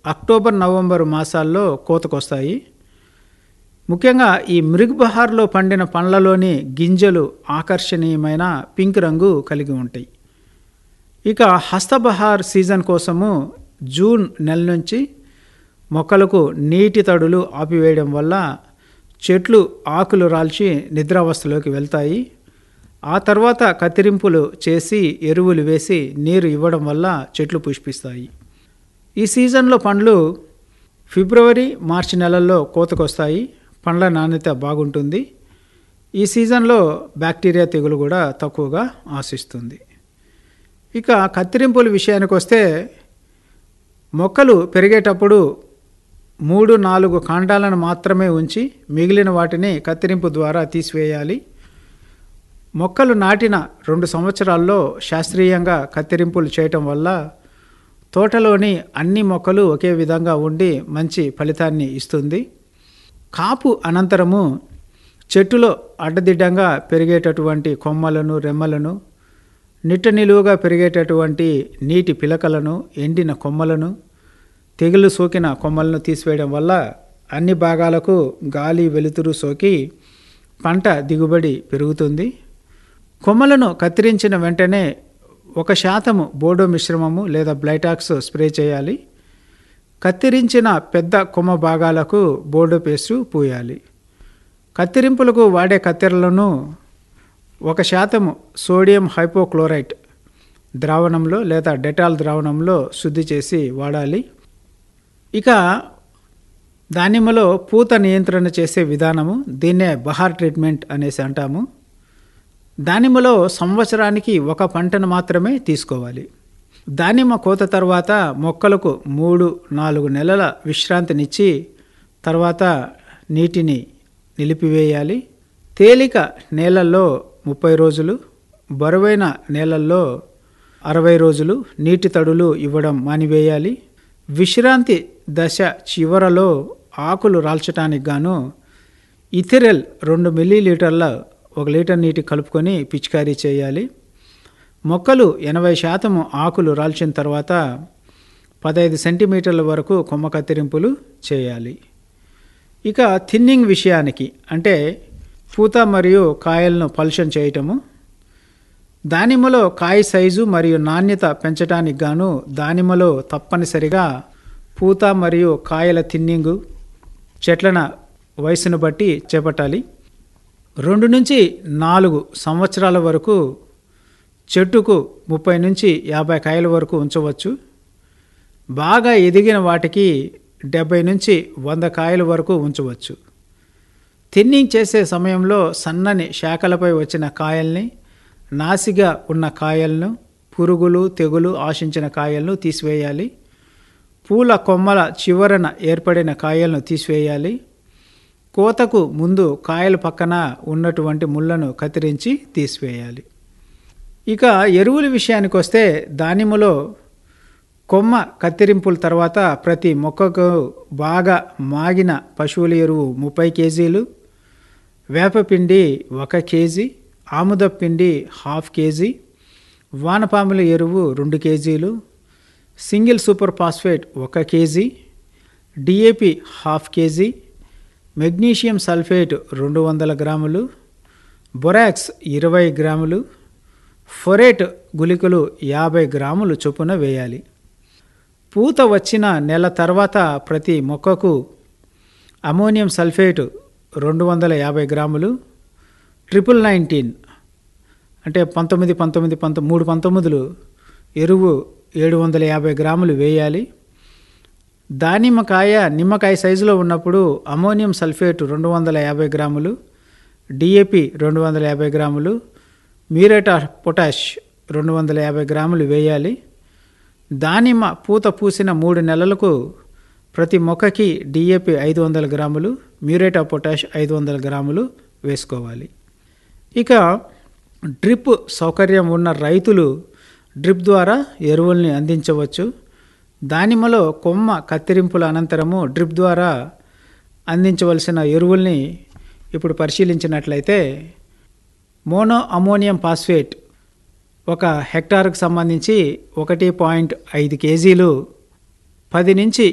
October November మాసాల్లో కోతకొస్తాయి ముఖ్యంగా ఈ మృగ్బహార్లో పండిన పండ్లలోని గింజలు ఆకర్షణీయమైన పింక్ రంగు కలిగి ఉంటాయి ఇక హస్తబహార్ సీజన్ కోసము జూన్ నెల నుంచి మొక్కలకు నీటి తడులు ఆపివేయడం వల్ల చెట్లు ఆకులు రాల్చి నిద్రావస్థలోకి వెళ్తాయి ఆ తర్వాత కత్తిరింపులు చేసి ఎరువులు వేసి నీరు ఇవ్వడం వల్ల చెట్లు పుష్పిస్తాయి ఈ సీజన్లో పండ్లు ఫిబ్రవరి మార్చి నెలల్లో కోతకొస్తాయి పండ్ల నాణ్యత బాగుంటుంది ఈ సీజన్లో బ్యాక్టీరియా తెగులు కూడా తక్కువగా ఆశిస్తుంది ఇక కత్తిరింపుల విషయానికి వస్తే మొక్కలు పెరిగేటప్పుడు మూడు నాలుగు కాండాలను మాత్రమే ఉంచి మిగిలిన వాటిని కత్తిరింపు ద్వారా తీసివేయాలి మొక్కలు నాటిన రెండు సంవత్సరాల్లో శాస్త్రీయంగా కత్తిరింపులు చేయటం వల్ల తోటలోని అన్ని మొక్కలు ఒకే విధంగా ఉండి మంచి ఫలితాన్ని ఇస్తుంది కాపు అనంతరము చెట్టులో అడ్డదిడ్డంగా పెరిగేటటువంటి కొమ్మలను రెమ్మలను నిట్ట నిలువుగా పెరిగేటటువంటి నీటి పిలకలను ఎండిన కొమ్మలను తెగులు సోకిన కొమ్మలను తీసివేయడం వల్ల అన్ని భాగాలకు గాలి వెలుతురు సోకి పంట దిగుబడి పెరుగుతుంది కొమ్మలను కత్తిరించిన వెంటనే ఒక శాతము బోడో మిశ్రమము లేదా బ్లైటాక్స్ స్ప్రే చేయాలి కత్తిరించిన పెద్ద కొమ్మ భాగాలకు బోర్డో పేస్టు పూయాలి కత్తిరింపులకు వాడే కత్తెరలను ఒక శాతము సోడియం హైపోక్లోరైట్ ద్రావణంలో లేదా డెటాల్ ద్రావణంలో శుద్ధి చేసి వాడాలి ఇక దానిమ్మలో పూత నియంత్రణ చేసే విధానము దీన్నే బహార్ ట్రీట్మెంట్ అనేసి అంటాము దానిమ్మలో సంవత్సరానికి ఒక పంటను మాత్రమే తీసుకోవాలి దానిమ్మ కోత తర్వాత మొక్కలకు మూడు నాలుగు నెలల విశ్రాంతినిచ్చి తర్వాత నీటిని నిలిపివేయాలి తేలిక నేలల్లో ముప్పై రోజులు బరువైన నేలల్లో అరవై రోజులు నీటి తడులు ఇవ్వడం మానివేయాలి విశ్రాంతి దశ చివరలో ఆకులు రాల్చడానికి గాను ఇథిరెల్ రెండు మిల్లీలీటర్ల ఒక లీటర్ నీటి కలుపుకొని పిచికారీ చేయాలి మొక్కలు ఎనభై శాతము ఆకులు రాల్చిన తర్వాత పదహైదు సెంటీమీటర్ల వరకు కొమ్మ కత్తిరింపులు చేయాలి ఇక థిన్నింగ్ విషయానికి అంటే పూత మరియు కాయలను పలుషన్ చేయటము దానిమ్మలో కాయ సైజు మరియు నాణ్యత పెంచడానికి గాను దానిమ్మలో తప్పనిసరిగా పూత మరియు కాయల థిన్నింగు చెట్లన వయసును బట్టి చేపట్టాలి రెండు నుంచి నాలుగు సంవత్సరాల వరకు చెట్టుకు ముప్పై నుంచి యాభై కాయల వరకు ఉంచవచ్చు బాగా ఎదిగిన వాటికి డెబ్బై నుంచి వంద కాయల వరకు ఉంచవచ్చు థిన్నింగ్ చేసే సమయంలో సన్నని శాఖలపై వచ్చిన కాయల్ని నాసిగా ఉన్న కాయలను పురుగులు తెగులు ఆశించిన కాయలను తీసివేయాలి పూల కొమ్మల చివరన ఏర్పడిన కాయలను తీసివేయాలి కోతకు ముందు కాయల పక్కన ఉన్నటువంటి ముళ్ళను కత్తిరించి తీసివేయాలి ఇక ఎరువుల విషయానికి వస్తే దానిమ్మలో కొమ్మ కత్తిరింపుల తర్వాత ప్రతి మొక్కకు బాగా మాగిన పశువుల ఎరువు ముప్పై కేజీలు వేపపిండి ఒక కేజీ ఆముద పిండి హాఫ్ కేజీ వానపాముల ఎరువు రెండు కేజీలు సింగిల్ సూపర్ ఫాస్ఫేట్ ఒక kg D A P half kg magnesium sulphate రెండు వందల గ్రాములు బొరాక్స్ ఇరవై గ్రాములు ఫొరేట్ గుళికలు యాభై గ్రాములు చొప్పున వేయాలి పూత వచ్చిన నెల తర్వాత ప్రతి మొక్కకు అమోనియం సల్ఫేట్ రెండు వందల యాభై గ్రాములు ట్రిపుల్ నైన్టీన్ అంటే పంతొమ్మిది పంతొమ్మిది పంతొ మూడు పంతొమ్మిదిలు ఎరువు ఏడు వందల యాభై గ్రాములు వేయాలి దానిమ్మకాయ నిమ్మకాయ సైజులో ఉన్నప్పుడు అమోనియం సల్ఫేట్ రెండు వందల యాభై గ్రాములు డిఏపి రెండు వందల యాభై గ్రాములు మ్యూరేట్ ఆఫ్ పొటాష్ రెండు వందల యాభై గ్రాములు వేయాలి దానిమ్మ పూత పూసిన మూడు నెలలకు ప్రతి మొక్కకి డిఏపి ఐదు వందల గ్రాములు మ్యూరేట్ ఆఫ్ పొటాష్ ఐదు వందల గ్రాములు వేసుకోవాలి ఇక డ్రిప్ సౌకర్యం ఉన్న రైతులు డ్రిప్ ద్వారా ఎరువుల్ని అందించవచ్చు దానిమ్మలో కొమ్మ కత్తిరింపుల అనంతరము డ్రిప్ ద్వారా అందించవలసిన ఎరువుల్ని ఇప్పుడు పరిశీలించినట్లయితే మోనో అమోనియం ఫాస్ఫేట్ ఒక హెక్టార్కు సంబంధించి ఒకటి పాయింట్ ఐదు కేజీలు పది నుంచి